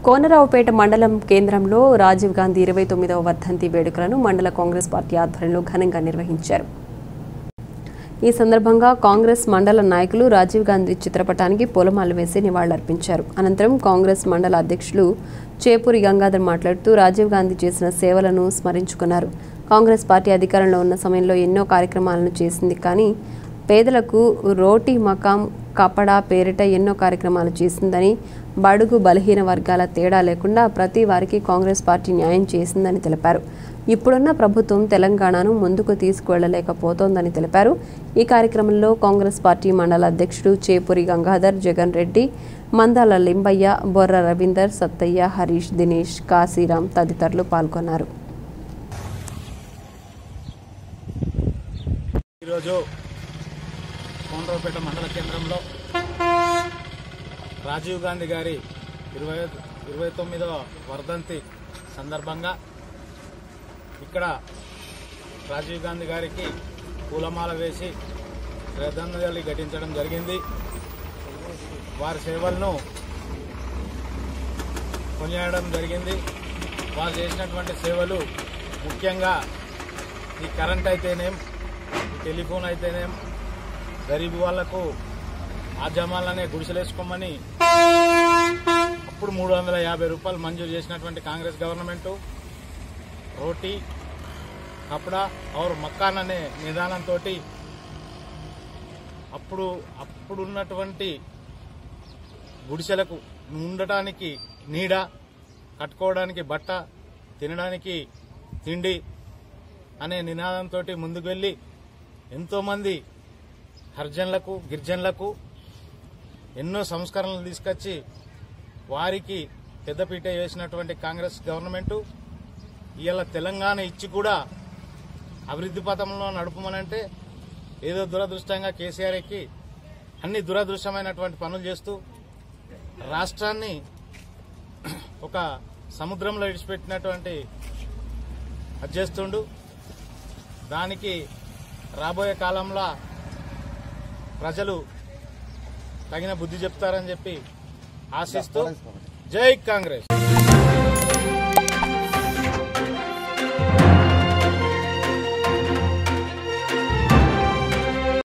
కోనరావుపేట మండలం కేంద్రంలో రాజీవ్ గాంధీ ఇరవై తొమ్మిదవ వర్ధంతి వేడుకలను మండల కాంగ్రెస్ పార్టీ ఆధ్వర్యంలో ఘనంగా నిర్వహించారు ఈ సందర్భంగా కాంగ్రెస్ మండల నాయకులు రాజీవ్ గాంధీ చిత్రపటానికి పూలమాలలు వేసి నివాళులర్పించారు అనంతరం కాంగ్రెస్ మండల అధ్యక్షులు చేపూరి గంగాధర్ మాట్లాడుతూ రాజీవ్ గాంధీ చేసిన సేవలను స్మరించుకున్నారు కాంగ్రెస్ పార్టీ అధికారంలో ఉన్న సమయంలో ఎన్నో కార్యక్రమాలను చేసింది కానీ పేదలకు రోటీ మకాం కపడా పేరిట ఎన్నో కార్యక్రమాలు చేసిందని బడుగు బలహీన వర్గాల తేడా లేకుండా ప్రతి వారికి కాంగ్రెస్ పార్టీ న్యాయం చేసిందని తెలిపారు ఇప్పుడున్న ప్రభుత్వం తెలంగాణను ముందుకు తీసుకువెళ్లలేకపోతోందని తెలిపారు ఈ కార్యక్రమంలో కాంగ్రెస్ పార్టీ మండల అధ్యక్షుడు చేపూరి గంగాధర్ జగన్ రెడ్డి మందాల లింబయ్య బొర్ర రవీందర్ సత్తయ్య హరీష్ దినేష్ కాశీరాం తదితరులు పాల్గొన్నారు ఈరోజు కోనరావుపేట మండల కేంద్రంలో రాజీవ్ గాంధీ గారి ఇరవై ఇరవై తొమ్మిదవ వర్ధంతి సందర్భంగా ఇక్కడ రాజీవ్ గాంధీ గారికి పూలమాల వేసి శ్రద్ధాంజలి ఘటించడం జరిగింది వారి సేవలను కొనియాడడం జరిగింది వారు చేసినటువంటి సేవలు ముఖ్యంగా ఈ కరెంట్ అయితేనేం ఈ టెలిఫోన్ అయితేనేం గరీబ్ వాళ్లకు ఆ జమాలనే గుడిసెలేసుకోమని అప్పుడు మూడు వందల యాభై రూపాయలు మంజూరు చేసినటువంటి కాంగ్రెస్ గవర్నమెంట్ రోటీ కపడా ఔర్ మక్కాన్ అనే నిదానంతో అప్పుడు అప్పుడున్నటువంటి గుడిసెలకు ఉండటానికి నీడ కట్టుకోవడానికి బట్ట తినడానికి తిండి అనే నినాదంతో ముందుకు వెళ్ళి ఎంతోమంది హర్జన్లకు గిరిజనులకు ఎన్నో సంస్కరణలు తీసుకొచ్చి వారికి పెద్దపీట వేసినటువంటి కాంగ్రెస్ గవర్నమెంటు ఇవాళ తెలంగాణ ఇచ్చి కూడా అభివృద్ధి పథంలో నడుపుమనంటే ఏదో దురదృష్టంగా కేసీఆర్ ఎక్కి అన్ని దురదృష్టమైనటువంటి పనులు చేస్తూ రాష్ట్రాన్ని ఒక సముద్రంలో విడిచిపెట్టినటువంటి అది చేస్తుండు దానికి రాబోయే కాలంలో ప్రజలు తగిన బుద్ధి చెప్తారని చెప్పి ఆశిస్తూ జై కాంగ్రెస్